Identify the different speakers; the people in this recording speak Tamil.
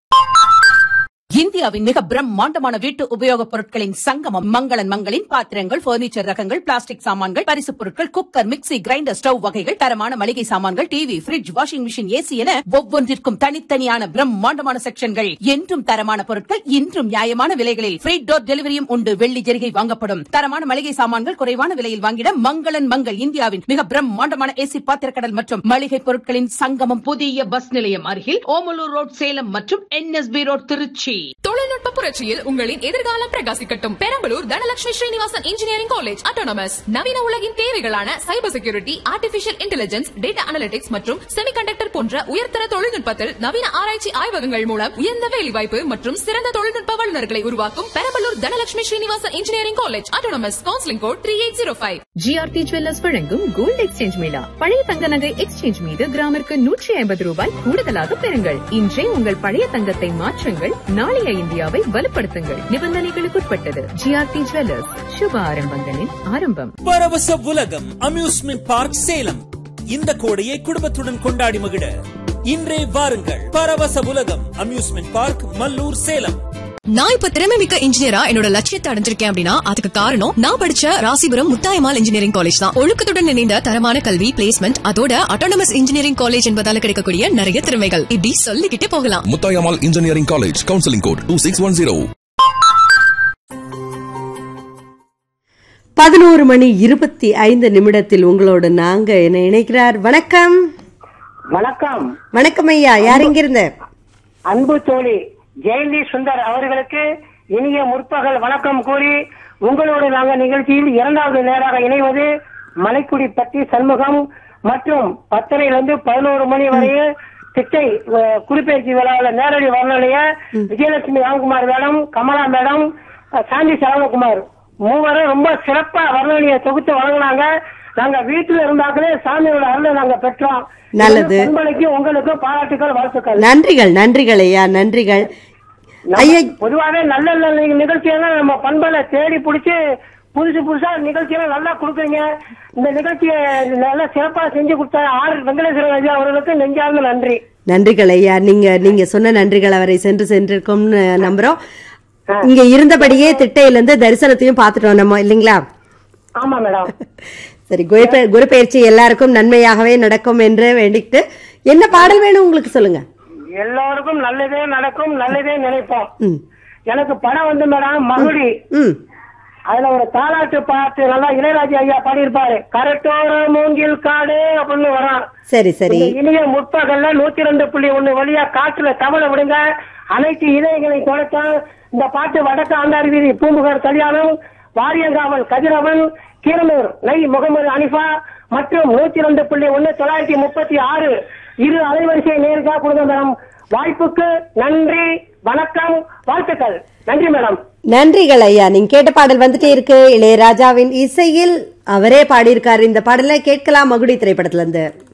Speaker 1: இந்தியாவின் மிக பிரம்மாண்டமான வீட்டு உபயோகப் பொருட்களின் சங்கமம் மங்களன் மங்களின் பாத்திரங்கள் பர்னிச்சர் ரகங்கள் பிளாஸ்டிக் சாமான்கள் பரிசுப் பொருட்கள் குக்கர் மிக்ஸி கிரைண்டர் ஸ்டவ் வகைகள் தரமான மளிகை சாமான்கள் TV fridge washing machine AC என ஒவ்வொன்றிற்கும் தனித்தனியான பிரம்மாண்டமான செக்ஷன்கள் என்றும் தரமான பொருட்கள் இன்றும் நியாயமான விலைகளில் ஃப்ரீ டோர் டெலிவரியும் உண்டு வெள்ளி ஜெரிகை வாங்கப்படும் தரமான மளிகை சாமான்கள் குறைவான விலையில் வாங்கிட மங்களன் மங்கள் இந்தியாவின் மிக பிரம்மாண்டமான ஏசி பாத்திரக்கடல் மற்றும் மளிகை பொருட்களின் சங்கமம் புதிய பஸ் நிலையம் அருகில் ஓமலூர் ரோட் சேலம் மற்றும் என்எஸ்பி ரோட் திருச்சி
Speaker 2: தொழில்நுட்ப புரட்சியில் உங்களின் எதிர்காலம் பிரகாசிக்கட்டும் Perambalur Dhanalakshmi Srinivasan engineering college autonomous நவீன உலகின் தேவைகளான cyber security artificial intelligence data analytics மற்றும் செமிகண்டக்டர் போன்ற உயர்தர தொழில்நுட்பத்தில் நவீன ஆராய்ச்சி ஆய்வகங்கள் மூலம் உயர்ந்த வேலைவாய்ப்பு மற்றும் சிறந்த தொழில்நுட்ப வல்லுநர்களை உருவாக்கும் Perambalur Dhanalakshmi Srinivasan engineering college autonomous counselling code three eight zero five
Speaker 3: GRT jewellers வழங்கும் கோல்டு எக்ஸ்சேஞ்ச் மேளா பழைய தங்க நகை எக்ஸ்சேஞ்ச் மீது கிராமிற்கு நூற்றி ஐம்பது ரூபாய் கூடுதலாக பெறுங்கள் இன்றே உங்கள் பழைய தங்கத்தை மாற்றுங்கள் நாளைய இந்தியாவை வலுப்படுத்துங்கள் நிபந்தனைகளுக்குட்பட்டது ஜிஆர்டி ஜுவல்லர்ஸ் சுப ஆரம்பங்களின் ஆரம்பம்
Speaker 4: பரவச உலகம் அம்யூஸ்மெண்ட் பார்க் சேலம் இந்த கோடையை குடும்பத்துடன் கொண்டாடி மகிழ இன்றே வாருங்கள் பரவச உலகம் அம்யூஸ்மெண்ட் பார்க் மல்லூர் சேலம்
Speaker 5: நான் இப்ப திறமை மிக்க இன்ஜினியரா என்னோட லட்சியத்தை அடைஞ்சிருக்கேன் அப்படின்னா அதுக்கு காரணம் நான் படிச்ச ராசிபுரம் முத்தாயமால் இன்ஜினியரிங் காலேஜ் தான் ஒழுக்கத்துடன் இணைந்த தரமான கல்வி பிளேஸ்மெண்ட் அதோட அட்டானமஸ் இன்ஜினியரிங் காலேஜ் என்பதால கிடைக்கக்கூடிய நிறைய திறமைகள் இப்படி சொல்லிக்கிட்டே போகலாம்
Speaker 6: Muthayammal engineering college counselling code two six one zero
Speaker 7: பதினோரு மணி இருபத்தி ஐந்து நிமிடத்தில் உங்களோடு நாங்க என்ன இணைக்கிறார் வணக்கம்
Speaker 8: வணக்கம்
Speaker 7: வணக்கம் ஐயா யார் இங்கிருந்து
Speaker 8: அன்பு தோழி ஜெயந்தி சுந்தர் அவர்களுக்கு இனிய முற்பகல் வணக்கம் கூறி உங்களோடு நாங்கள் நிகழ்ச்சியில் இரண்டாவது நேராக இணைவது மலைக்குடிப்பட்டி சண்முகம் மற்றும் பத்தரையிலிருந்து பதினோரு மணி வரையில் திட்டை அஹ், குடிப்பெயர்ச்சி விழாவில் நேரடி வர்ணனைய விஜயலட்சுமி ராம்குமார் மேடம் கமலா மேடம் அஹ், சாந்தி சரவணகுமார் மூவரும் ரொம்ப சிறப்பா வர்ணனையை தொகுத்து வழங்கினாங்க நாங்க வீட்டுல இருந்தாங்களே சாமியோட அருளை நாங்க பெற்றோம்
Speaker 7: நல்லது.
Speaker 8: உங்களுக்கு உங்களுக்கு பாராட்டுகள் வாழ்த்துக்கள்
Speaker 7: நன்றிகள் நன்றிகள் ஐயா நன்றிகள் ஐயா
Speaker 8: பொதுவாவே நல்ல நல்ல நிகழ்ச்சியெல்லாம் நம்ம பண்பலை தேடி பிடிச்சு புதுசு புதுசா நிகழ்ச்சியெல்லாம் நல்லா கொடுக்குறீங்க இந்த நிகழ்ச்சியை நல்லா சிறப்பா செஞ்சு கொடுத்த ஆர் வெங்கடேஸ்வரன் ஐயா அவர்களுக்கு நெஞ்சார்ந்த நன்றி
Speaker 7: நன்றிகள் ஐயா நீங்க நீங்க சொன்ன நன்றிகள் அவரை சென்று சென்றிருக்கும்னு நம்புறோம் இங்க இருந்தபடியே திட்டையிலிருந்து தரிசனத்தையும் பார்த்துட்டோம் நம்ம இல்லைங்களா
Speaker 8: ஆமா மேடம்
Speaker 7: சரி குரு பெ- குரு பயிற்சி எல்லாருக்கும் நன்மையாகவே நடக்கும் என்று வேண்டிக்கிட்டு என்ன பாடல் வேணும் உங்களுக்கு சொல்லுங்க
Speaker 8: எல்லாருக்கும் நல்லதே நடக்கும் நல்லதே நினைப்போம்
Speaker 7: ம்
Speaker 8: எனக்கு படம் வந்து மேடம் மகுடி
Speaker 7: ம்
Speaker 8: அதுல ஒரு தாலாட்டு பாட்டு நல்லா இளையராஜா ஐயா பாடியிருப்பாரு கரெக்டோர மூங்கில் காடு அப்படின்னு வரும்
Speaker 7: சரி சரி
Speaker 8: இந்த இனிய முற்பகல்ல நூத்தி ரெண்டு புள்ளி ஒண்ணு வழியா காற்றுல தவளை விடுங்க அனைத்து இதயங்களை தொடக்க இந்த பாட்டு வடக்கு ஆண்டார் வீதி பூம்புகார் கல்யாணம் வாரியங்காவல் கதிரவன் கீரனூர் நெய் முகமது அனிஃபா மற்றும் நூத்தி ரெண்டு புள்ளி ஒண்ணு தொள்ளாயிரத்தி முப்பத்தி ஆறு இரு அலைவரிசை நேருக்கா கொடுங்க மேடம் வாய்ப்புக்கு நன்றி வணக்கம் வாழ்த்துக்கள் நன்றி மேடம்
Speaker 7: நன்றிகள் ஐயா நீங்க கேட்ட பாடல் வந்துட்டே இருக்கு இளையராஜாவின் இசையில் அவரே பாடியிருக்காரு இந்த பாடலை கேட்கலாம் மகுடி திரைப்படத்துல இருந்து